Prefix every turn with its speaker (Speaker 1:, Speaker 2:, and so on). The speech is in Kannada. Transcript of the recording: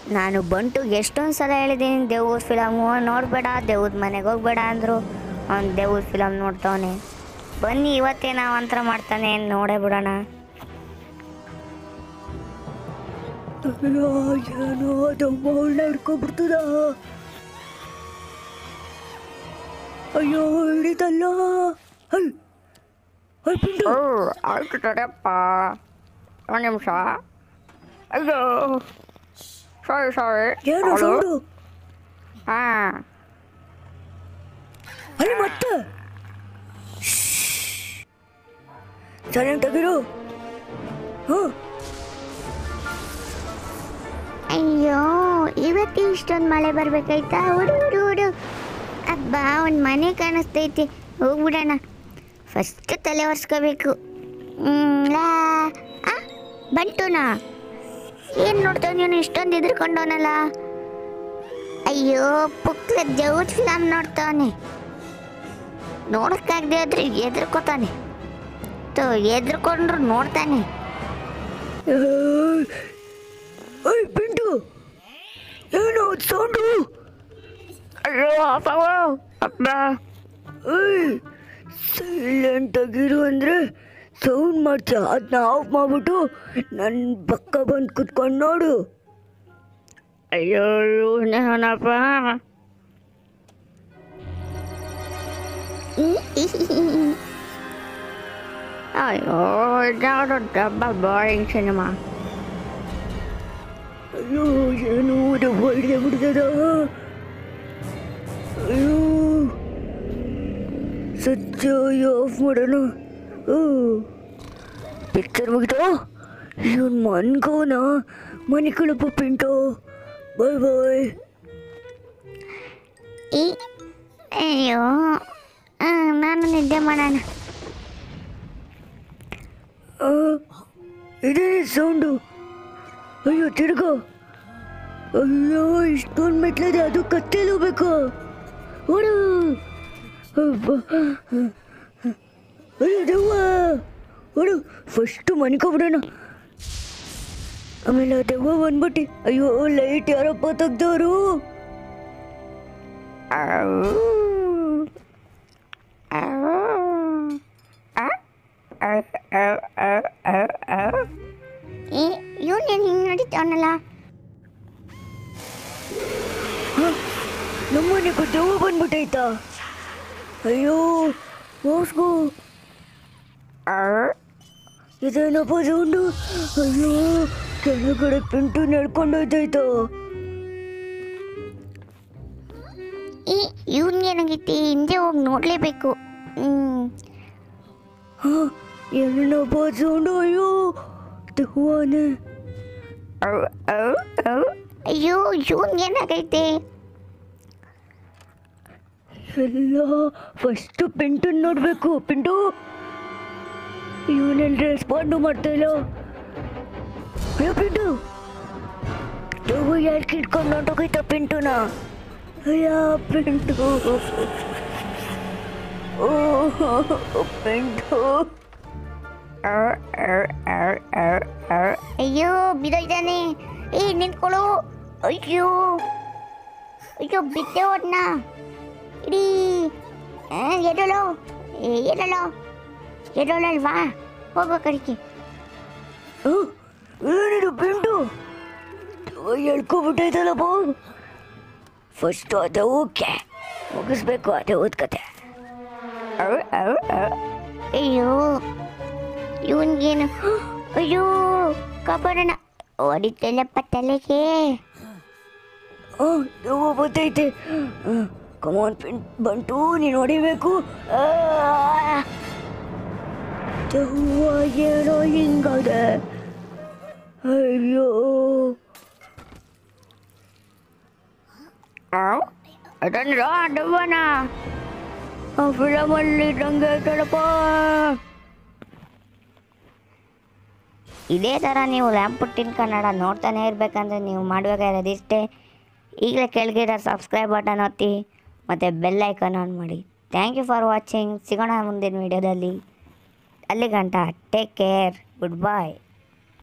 Speaker 1: ನಾನು ಬಂಟುಗೆ ಎಷ್ಟೊಂದು ಸಲ ಹೇಳಿದ್ದೀನಿ ದೇವ್ರ ಫಿಲಮು ನೋಡಬೇಡ ದೇವ್ರ ಮನೆಗೆ ಹೋಗ್ಬೇಡ ಅಂದರು ಅವ್ನು ದೇವ್ರ ಫಿಲಮ್ ನೋಡ್ತಾವನೆ ಬನ್ನಿ ಇವತ್ತೇ ನಾವು ಅಂತರ ಮಾಡ್ತಾನೆ ನೋಡೇ ಬಿಡೋಣ
Speaker 2: ಏನೋ ದಮ್ಮ ಉಳ್ಳ ಹಿಡ್ಕೊಬಿಡ್ತದ ಅಯ್ಯೋ ಹಿಡಿತಲ್ಲ ಐ ಐ ಪಿಂಟು
Speaker 1: ಓ ಆಯ್ತು ತಡೆಯಪ್ಪ ಒಂದು ನಿಮಿಷ ಅಯ್ಯೋ ಸಾರಿ ಸಾರಿ
Speaker 2: ಏನು ಸೌಂಡು
Speaker 1: ಹಾಂ
Speaker 2: ಅಲ್ಲಿ ಮತ್ತೆ ಸೈಲೆಂಟ್ ಆಗಿರು ಹಾಂ
Speaker 1: ಅಯ್ಯೋ ಇವತ್ತು ಇಷ್ಟೊಂದು ಮಳೆ ಬರ್ಬೇಕಾಯ್ತಾ ಹುಡು ಹುಡು ಹುಡು ಅಬ್ಬ ಒಂದು ಮನೆ ಕಾಣಿಸ್ತೈತಿ ಹೋಗ್ಬಿಡೋಣ ಫಸ್ಟ್ ತಲೆ ಒರೆಸ್ಕೋಬೇಕು ಲಾ ಆ, ಬಂಟುನಾ ಏನು ನೋಡ್ತಾವ ನೀನು ಇಷ್ಟೊಂದು ಎದ್ರುಕೊಂಡವನಲ್ಲ ಅಯ್ಯೋ ಪುಕ್ಲ ಜೌದ್ ಫಿಲಮ್ ನೋಡ್ತಾವನೆ ನೋಡೋಕ್ಕಾಗದೆ ಆದ್ರೆ ಎದ್ರುಕೋತಾನೆ ತೋ ಎದ್ರುಕೊಂಡ್ರು ನೋಡ್ತಾನೆ
Speaker 2: ಐ ಪಿಂಟು ಏನು ಸೌಂಡು
Speaker 1: ಅಯ್ಯೋ ಅಪ್ಪ ಅಪ್ಪ
Speaker 2: ಏಯ್ ಸೈಲೆಂಟ್ ಆಗಿರು ಅಂದರೆ ಸೌಂಡ್ ಮಾಡ್ತೀಯ ಅದನ್ನ ಆಫ್ ಮಾಡ್ಬಿಟ್ಟು ನನ್ನ ಪಕ್ಕ ಬಂದು ಕುತ್ಕೊಂಡು ನೋಡು
Speaker 1: ಅಯ್ಯೋ ಇವನಪ್ಪ ಅಯ್ಯೋ ಇದ್ಯಾವುದೋ ಡಬ್ಬ ಬೋರಿಂಗ್ ಸಿನಿಮಾ
Speaker 2: ಅಯ್ಯೋ ಏನು ದೆವ್ವ ಹಿಡಿದೇ ಬಿಡ್ತದ ಅಯ್ಯೋ ಸತ್ಯ ಆಫ್ ಮಾಡೋಣ ಓ ಪಿಕ್ಚರ್ ಮುಗಿತು ಇವನ್ ಮನ್ಕೋನ ಮನೆ ಕಳಪ ಪಿಂಟು ಬಾಯ್ ಬಾಯ್
Speaker 1: ಈ ಅಯ್ಯೋ ಆ, ನಾನು ನಿದ್ದೆ ಮಾಡೋಣ
Speaker 2: ಆ, ಇದೇನೇ ಸೌಂಡು ಅಯ್ಯೋ ತಿರ್ಗೋ ಅಯ್ಯೋ ಇಷ್ಟೊಂದು ಮೆಟ್ಲಿದೆ ಅದು ಕತ್ತೇಲಿ ಹೋಗ್ಬೇಕು ಓಡು ಅಬ್ಬ. ಅಯ್ಯೋ ದೆವ್ವ ಓಡು ಫಸ್ಟು ಮನ್ಕೊಬಿಡೋಣ ಆಮೇಲೆ ಆ ದೆವ್ವ ಬಂದ್ಬಿಟ್ಟು ಅಯ್ಯೋ ಲೈಟ್ ಯಾರಪ್ಪ ತೆಗ್ದವರು
Speaker 1: ಇವನೇನು ಹಿಂಗೆ ನಡೀತಾವನಲ್ಲ
Speaker 2: ನಮ್ಮನೆಗೂ ದೆವ್ವ ಬಂದ್ಬಿಟ್ಟೈತಾ ಅಯ್ಯೋ ಹೋಸ್ಗೋ ಇದೇನಪ್ಪ ಸೌಂಡು ಅಯ್ಯೋ ಕೆಳಗಡೆ ಪಿಂಟು ನಡ್ಕೊಂಡು ಹೋಯ್ತಾಯ್ತು
Speaker 1: ಈ ಇವನ್ಗೇನಾಗೈತಿ ಹಿಂದೆ ಹೋಗಿ ನೋಡಲೇಬೇಕು ಹ್ಞೂ
Speaker 2: ಏನಪ್ಪ ಸೌಂಡು ಅಯ್ಯೋ ದೆವ್ವನೇ
Speaker 1: ಅಯ್ಯೋ ಇವನ್ಗೇನಾಗೈತೆ
Speaker 2: ಎಲ್ಲ ಫಸ್ಟು ಪಿಂಟು ನೋಡಬೇಕು ಪಿಂಟು ಇವನಲ್ಲಿ ರೆಸ್ಪಾಂಡು ಮಾಡ್ತಾ ಇಲ್ಲ ಅಯ್ಯೋ ಪಿಂಟು ದೆವ್ವ ಯಾಕೆ ಇಟ್ಕೊಂಡು ನೋಡೋಕೈತ ಪಿಂಟುನ ಅಯ್ಯ ಪಿಂಟು ಓ ಪಿಂಟು
Speaker 1: ಅಯ್ಯೋ ಬಿದ್ದೋಯ್ತಾನೆ ಏ ನಿಂತ್ಕೊಳ್ಳು ಅಯ್ಯೋ ಅಯ್ಯೋ ಬಿದ್ದೆ ಹೋದ್ನ ಇಡೀ ಎಡಳು ಎಡಳು ಎಡಳಲ್ವಾ ಹೋಗೋ ಕಡೆಗೆ
Speaker 2: ಆ, ಏನಿದು ಪಿಂಟು ದೆವ್ವ ಎಳ್ಕೊಬಿಟ್ಟೈತಲ್ಲಪ್ಪ ಫಸ್ಟು ಅದು ಓಕೆ ಮುಗಿಸ್ಬೇಕು ಅದೇ ಓದ್ಕತೆ
Speaker 1: ಅಯ್ಯೋ ಇವನ್ಗೇನು ಅಯ್ಯೋ ಕಾಪಾಡೋಣ ಹೊಡಿತಲ್ಲಪ್ಪ ತಲೆಗೆ
Speaker 2: ಆ, ದೆವ್ವ ಬರ್ತೈತೆ ಕಮಾನ್ ಪಿನ್ ಬಂಟು ನೀನು ಹೊಡಿಬೇಕು ಆ! ದೆವ್ವ ಏನೋ ಹಿಂಗದೆ ಅಯ್ಯೋ
Speaker 1: ಅದನ್ನ ಡಬ್ಬನ
Speaker 2: ಆ ಫಿಲಮಲ್ಲಿ ಇದ್ದಂಗೆ ಐತಲ್ಲಪ್ಪ
Speaker 1: ಇದೇ ಥರ ನೀವು ಲ್ಯಾಂಪ್ ಪುಟ್ಟಿನ ಕನ್ನಡ ನೋಡ್ತಾನೆ ಇರಬೇಕಂದ್ರೆ ನೀವು ಮಾಡಬೇಕಾಗಿರೋದು ಇಷ್ಟೇ ಈಗಲೇ ಕೆಳಗಿರೋ ಸಬ್ಸ್ಕ್ರೈಬ್ ಬಟನ್ ಒತ್ತಿ ಮತ್ತು ಬೆಲ್ ಐಕಾನ್ ಆನ್ ಮಾಡಿ ಥ್ಯಾಂಕ್ ಯು ಫಾರ್ ವಾಚಿಂಗ್ ಸಿಗೋಣ ಮುಂದಿನ ವೀಡಿಯೋದಲ್ಲಿ ಅಲ್ಲಿ ಗಂಟ ಟೇಕ್ ಕೇರ್ ಗುಡ್ ಬಾಯ್